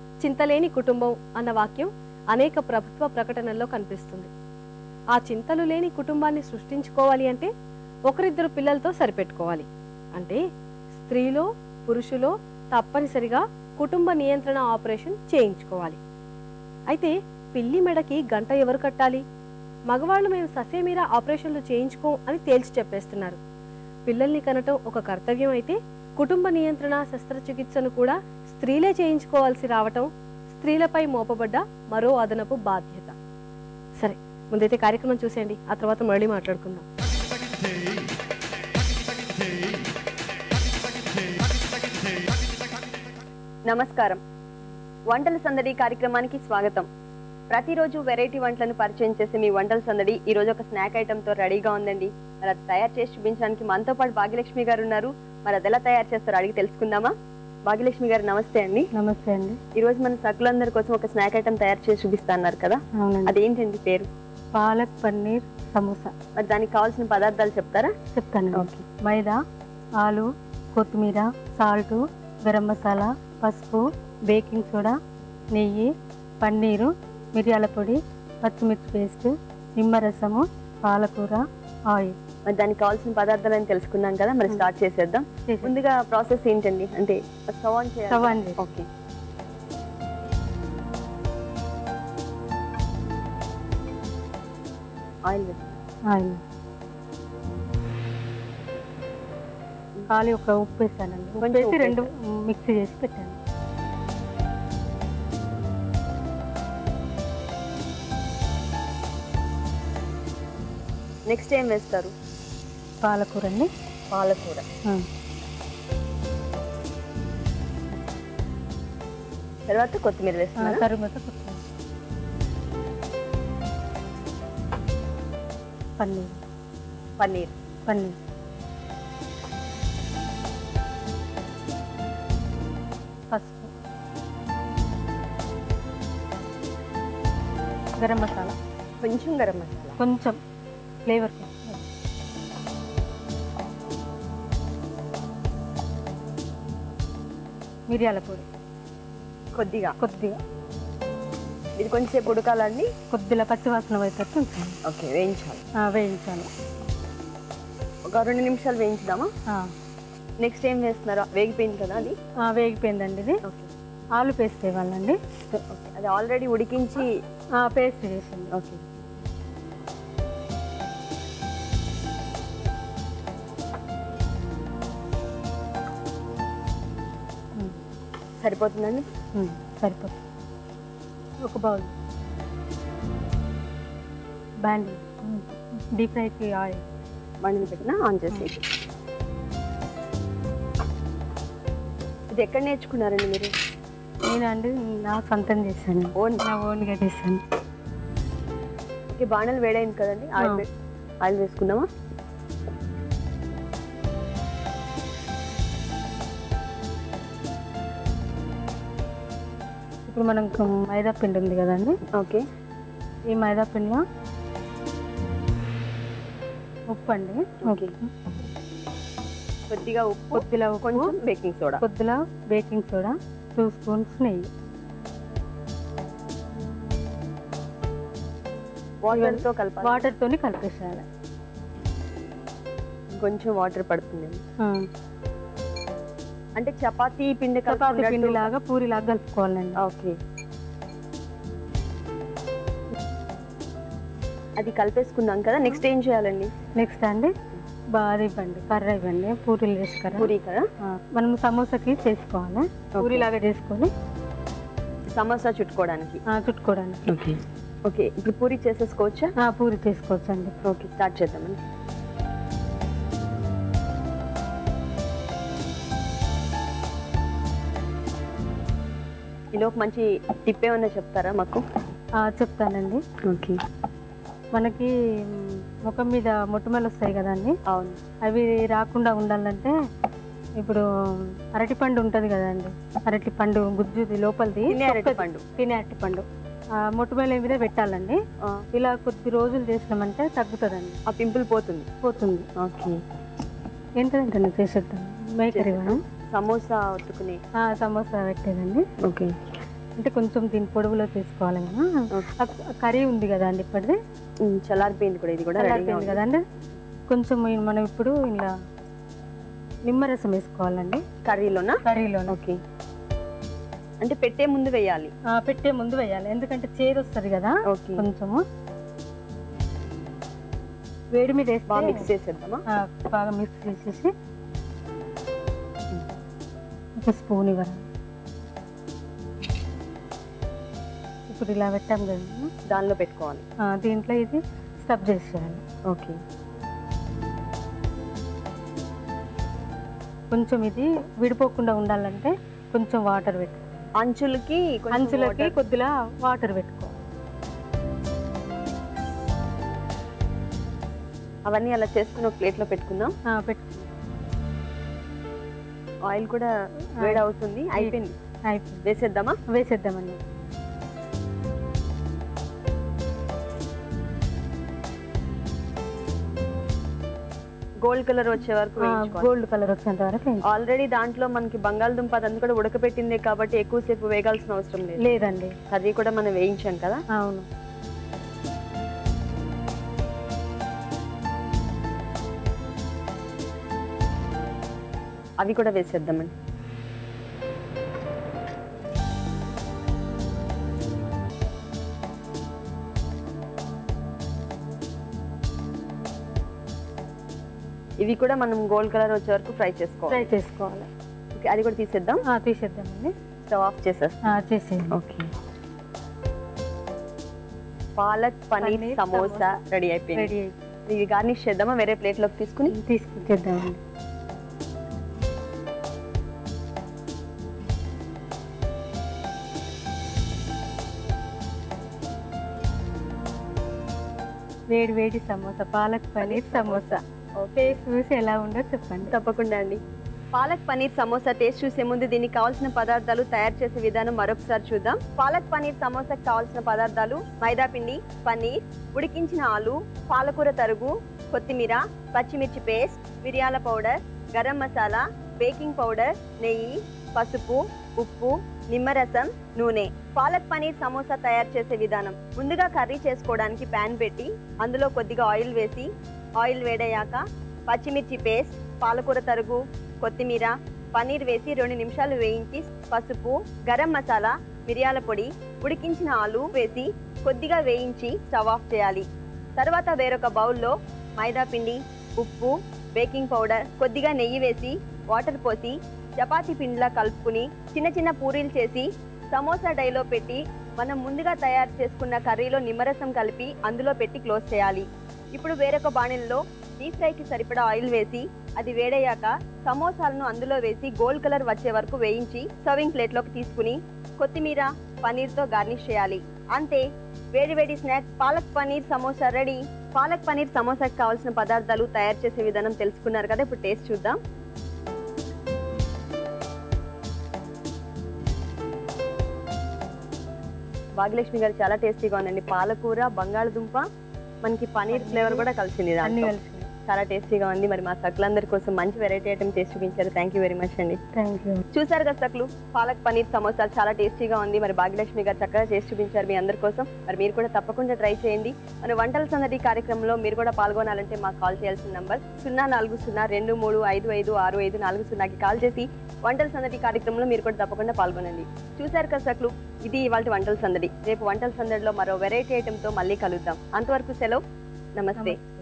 చింతలేని కుటుంబం అన్న వాక్యం అనేక ప్రభుత్వ ప్రకటనల్లో కనిపిస్తుంది ఆ చింతలు లేని కుటుంబాన్ని సృష్టించుకోవాలి అంటే ఒకరిద్దరు పిల్లలతో సరిపెట్టుకోవాలి అంటే స్త్రీలో పురుషులో తప్పనిసరిగా కుటుంబ నియంత్రణ ఆపరేషన్ చేయించుకోవాలి అయితే పిల్లి మెడకి గంట ఎవరు కట్టాలి మగవాళ్ళు మేము ససేమీరా ఆపరేషన్లు చేయించుకోం అని తేల్చి చెప్పేస్తున్నారు పిల్లల్ని కనటం ఒక కర్తవ్యం అయితే కుటుంబ నియంత్రణ శస్త్రచికిత్సను కూడా స్త్రీలే చేయించుకోవాల్సి రావటం స్త్రీలపై మోపబడ్డ మరో అదనపు బాధ్యత సరే ముందైతే కార్యక్రమం చూసేయండి ఆ తర్వాత మళ్ళీ మాట్లాడుకుందాం నమస్కారం వంటల సందడి కార్యక్రమానికి స్వాగతం ప్రతిరోజు వెరైటీ వంటలను పరిచయం చేసే మీ వంటల సందడి ఈ రోజు ఒక స్నాక్ ఐటమ్ తో రెడీగా ఉందండి మరి అది తయారు చేసి చూపించడానికి మనతో పాటు భాగ్యలక్ష్మి గారు ఉన్నారు మరి అది ఎలా తయారు చేస్తారో అడిగి తెలుసుకుందామా భాగ్యలక్ష్మి గారు నమస్తే అండి నమస్తే అండి ఈ రోజు మన సకులందరి కోసం ఒక స్నాక్ ఐటమ్ తయారు చేసి చూపిస్తా అన్నారు కదా అవునండి అదేంటండి పేరు పాలక్ పన్నీర్ సమోసా మరి దానికి కావాల్సిన పదార్థాలు చెప్తారా చెప్తాను ఓకే. మైదా ఆలు కొత్తిమీర సాల్ట్ గరం మసాలా పసుపు బేకింగ్ సోడా నెయ్యి పన్నీరు మిరియాల పొడి పచ్చిమిర్చి పేస్ట్ నిమ్మరసము పాలకూర ఆయిల్ మరి దానికి కావాల్సిన పదార్థాలు అని తెలుసుకున్నాం కదా మరి స్టార్ట్ చేసేద్దాం చేసేద్దాం. ముందుగా ప్రాసెస్ ఏంటండి అంటే స్టవ్ ఆన్ చేయాలి స్టవ్ ఆన్ చేసి. ఓకే ఆయిల్ వేస్తాం ఆయిల్ ఖాళీ ఒక ఉప్పు వేసానండి ఉప్పు కొంచెం వేసి ఉప్పు రెండు మిక్సీ చేసి పెట్టాను నెక్స్ట్ ఏం వేస్తారు పాలకూర అండి పాలకూర ఆ, తర్వాత కొత్తిమీర ఆ, వేస్తున్నారు తరువాత కొత్తిమీర. పన్నీర్ పన్నీర్ పన్నీర్ పసుపు గరం మసాలా కొంచెం గరం మసాలా కొంచెం ఫ్లేవర్ కోసం మిరియాల పొడి కొద్దిగా కొద్దిగా ఇది కొంచెంసేపు ఉడకాలండి కొద్దిగా పచ్చివాసన పోయేటట్టు ఉంచాలి ఓకే వేయించాలి ఆ, వేయించాలి ఒక రెండు నిమిషాలు వేయించుదామా ఆ, నెక్స్ట్ ఏం వేస్తున్నారు వేగిపోయింది కదా అది ఆ, వేగిపోయిందండి ఇది ఓకే ఆలు పేస్ట్ వేయాలండి ఓకే అది ఆల్రెడీ ఉడికించి పేస్ట్ చేసింది ఓకే ఉమ్, సరిపోతుందండి ఉమ్, సరిపోతుంది ఒక బౌల్ బ్యాండి డీప్ ఫ్రైకి ఆయిల్ బండిని పెట్టినా ఆన్ చేసేసి ఇది ఎక్కడ నేర్చుకున్నారండి మీరు నేనండి నా సొంతం చేశాను ఓన్ నా ఓన్గా చేశాను ఓకే బాణలు వేడైంది కదండి ఆయిల్ ఆ. వే- ఆయిల్ వేసుకుందామా ఇప్పుడు మనం మైదా పిండి ఉంది కదండి ఓకే ఈ మైదా పిండిలో ఉప్పు అండి ఓకే. కొద్దిగా ఉప్పు కొద్దిగా ఉప్పు కొంచెం బేకింగ్ సోడా కొద్దిగా బేకింగ్ సోడా టూ స్పూన్స్ నెయ్యి వాటర్ తో కలపాలి వాటర్తోని కలిపేసేయాలి కొంచెం వాటర్ పడుతుంది ఆ, అంటే చపాతీ పిండి చపాతీ కలుపుకున్నట్టు- పిండి లాగా పూరి లాగా కలుపుకోవాలండి ఓకే అది కలిపేసుకున్నాం కదా నెక్స్ట్ ఏం చేయాలండి నెక్స్ట్ అండి బాగా ఇవ్వండి కర్ర ఇవ్వండి పూరీలు వేసి కర్ర పూరి కదా ఆ, మనం సమోసాకి చేసుకోవాలి పూరి లాగా చేసుకొని సమోసా చుట్టుకోవడానికి ఆ, చుట్టుకోవడానికి ఓకే ఓకే ఇప్పుడు పూరి చేసేసుకోవచ్చా ఆ, పూరి చేసుకోవచ్చు అండి ఓకే స్టార్ట్ చేద్దామండి ఇది ఒక మంచి టిప్ ఏమన్నా చెప్తారా మాకు ఆ, చెప్తానండి ఓకే మనకి మ్, ముఖం మీద మొటిమలు వస్తాయి కదండి అవును అవి రాకుండా ఉండాలంటే ఇప్పుడు అరటి పండు ఉంటుంది కదండి అరటి పండు గుజ్జుది లోపలిది తినే అరటి తొక్కది. పండు. తినే అరటి పండు ఆ మొటిమల మీద పెట్టాలండి ఆ, ఇలా కొద్ది రోజులు చేసినామంటే తగ్గుతుందండి ఆ పింపుల్ పోతుంది పోతుంది ఓకే ఏంటంటే చేసేద్దాం మేకర్ ఇవ్వడం సమోసా ఒత్తుకునే ఆ, సమోసా పెట్టేదండి ఓకే అంటే కొంచెం దీని పొడవులో తీసుకోవాలి కదా ఓకే. ఆ కర్రీ ఉంది కదా అండి ఇప్పటిది ఉమ్, చల్లారిపోయింది కూడా ఇది కూడా రెడీగా చల్లారిపోయింది ఉంది కదా అండి కొంచెం ఈ- మనం ఇప్పుడు ఇలా నిమ్మరసం వేసుకోవాలండి కర్రీలోనా కర్రీలో ఓకే అంటే పెట్టే ముందు వేయాలి పెట్టే ముందు వేయాలి ఎందుకంటే చేదు వస్తుంది కదా ఓకే కొంచెము వేడి మీద వేస్తే బాగా మిక్స్ చేసేద్దామా ఆ, బాగా మిక్స్ చేసేసి ఒక స్పూన్ ఇవ్వాలి ఇప్పుడు ఇలా పెట్టాం కదా దానిలో పెట్టుకోవాలి ఆ, దీంట్లో ఇది స్టఫ్ చేసేయాలి ఓకే కొంచెం ఇది విడిపోకుండా ఉండాలంటే కొంచెం వాటర్ పెట్టు అంచులకి కొంచెం అంచులకి water. కొద్దిగా వాటర్ పెట్టుకో అవన్నీ అలా చేసుకుని ఒక ప్లేట్ లో పెట్టుకుందాం ఆ, పెట్టు ఆయిల్ కూడా వేడి అవుతుంది అయిపోయింది అయిపోయింది వేసేద్దామా వేసేద్దామండి గోల్డ్ కలర్ వచ్చే వరకు వేయించుకోవాలి గోల్డ్ కలర్ వచ్చేంత వరకు వేయించు. ఆల్రెడీ దాంట్లో మనకి బంగాళదుంప అదంతా కూడా ఉడకపెట్టిందే కాబట్టి ఎక్కువసేపు వేగాల్సిన అవసరం లేదు లేదండి కర్రీ కూడా మనం వేయించాం కదా అవును అవి కూడా వేసేద్దామండి ఇవి కూడా మనం గోల్డ్ కలర్ వచ్చే వరకు ఫ్రై చేసుకోవాలి ఫ్రై చేసుకోవాలి ఓకే అది కూడా తీసేద్దాం ఆ, తీసేద్దామండి స్టవ్ ఆఫ్ చేసేస్తాం ఆ, చేసేయండి ఓకే పాలక్ పనీర్ పన్నీర్ సమోసా రెడీ అయిపోయింది రెడీ అయిపోయింది ఇది గార్నిష్ చేద్దామా వేరే ప్లేట్లోకి తీసుకుని తీసుకొచ్చేద్దామండి వేడి వేడి సమోసా పాలక్ పనీర్ సమోసా టేస్ట్ చూసి ఎలా ఉందో చెప్పండి తప్పకుండా అండి పాలక్ పనీర్ సమోసా టేస్ట్ చూసే ముందు దీనికి కావాల్సిన పదార్థాలు తయారు చేసే విధానం మరొకసారి చూద్దాం పాలక్ పనీర్ సమోసాకి కావాల్సిన పదార్థాలు మైదా పిండి పన్నీర్ ఉడికించిన ఆలు పాలకూర తరుగు కొత్తిమీర పచ్చిమిర్చి పేస్ట్ మిరియాల powder garam masala baking powder నెయ్యి పసుపు ఉప్పు నిమ్మరసం నూనె పాలక్ పనీర్ సమోసా తయారు చేసే విధానం ముందుగా కర్రీ చేసుకోవడానికి ప్యాన్ పెట్టి అందులో కొద్దిగా ఆయిల్ వేసి ఆయిల్ వేడయ్యాక పచ్చిమిర్చి పేస్ట్ పాలకూర తరుగు కొత్తిమీర పన్నీర్ వేసి రెండు నిమిషాలు వేయించి పసుపు గరం మసాలా మిరియాల పొడి ఉడికించిన ఆలు వేసి కొద్దిగా వేయించి స్టవ్ ఆఫ్ చేయాలి తర్వాత వేరొక బౌల్లో మైదా పిండి ఉప్పు బేకింగ్ పౌడర్ కొద్దిగా నెయ్యి వేసి వాటర్ పోసి చపాతీ పిండిలా కలుపుకుని చిన్న చిన్న పూరీలు చేసి సమోసా డైలో పెట్టి మనం ముందుగా తయారు చేసుకున్న కర్రీలో నిమ్మరసం కలిపి అందులో పెట్టి క్లోజ్ చేయాలి ఇప్పుడు వేరొక బాణెల్లో డీప్ ఫ్రైకి సరిపడా ఆయిల్ వేసి అది వేడయ్యాక సమోసాలను అందులో వేసి గోల్డ్ కలర్ వచ్చే వరకు వేయించి సర్వింగ్ ప్లేట్లోకి తీసుకుని కొత్తిమీర పనీర్తో గార్నిష్ చేయాలి అంతే వేడి వేడి స్నాక్ పాలక్ పనీర్ సమోసా రెడీ పాలక్ పనీర్ సమోసాకి కావాల్సిన పదార్థాలు తయారు చేసే విధానం తెలుసుకున్నారు కదా ఇప్పుడు టేస్ట్ చూద్దాం భాగ్యలక్ష్మి గారు చాలా టేస్టీగా ఉందండి పాలకూర బంగాళదుంప మనకి పనీర్ ఫ్లేవర్ కూడా కలిసింది అన్ని దాంట్లో కలిసి చాలా టేస్టీగా ఉంది మరి మా సకులందరి కోసం మంచి వెరైటీ ఐటమ్ చేసి చూపించారు థ్యాంక్ యూ వెరీ మచ్ అండి థ్యాంక్ యూ చూసారు కదా సకులు పాలక్ పనీర్ సమోసాలు చాలా టేస్టీగా ఉంది మరి భాగ్యలక్ష్మి గారు చక్కగా చేసి చూపించారు మీ అందరి కోసం మరి మీరు కూడా తప్పకుండా ట్రై చేయండి మన వంటల సందడి కార్యక్రమంలో మీరు కూడా పాల్గొనాలంటే మాకు కాల్ చేయాల్సిన నంబర్ సున్నా నాలుగు సున్నా రెండు మూడు ఐదు ఐదు ఆరు ఐదు నాలుగు సున్నాకి కాల్ చేసి వంటల సందడి కార్యక్రమంలో మీరు కూడా తప్పకుండా పాల్గొనండి చూసారు కదా సకులు ఇది ఇవాళ వంటల సందడి రేపు వంటల సందడిలో మరో వెరైటీ ఐటెంతో మళ్ళీ కలుద్దాం అంతవరకు సెలవు నమస్తే నమస్తే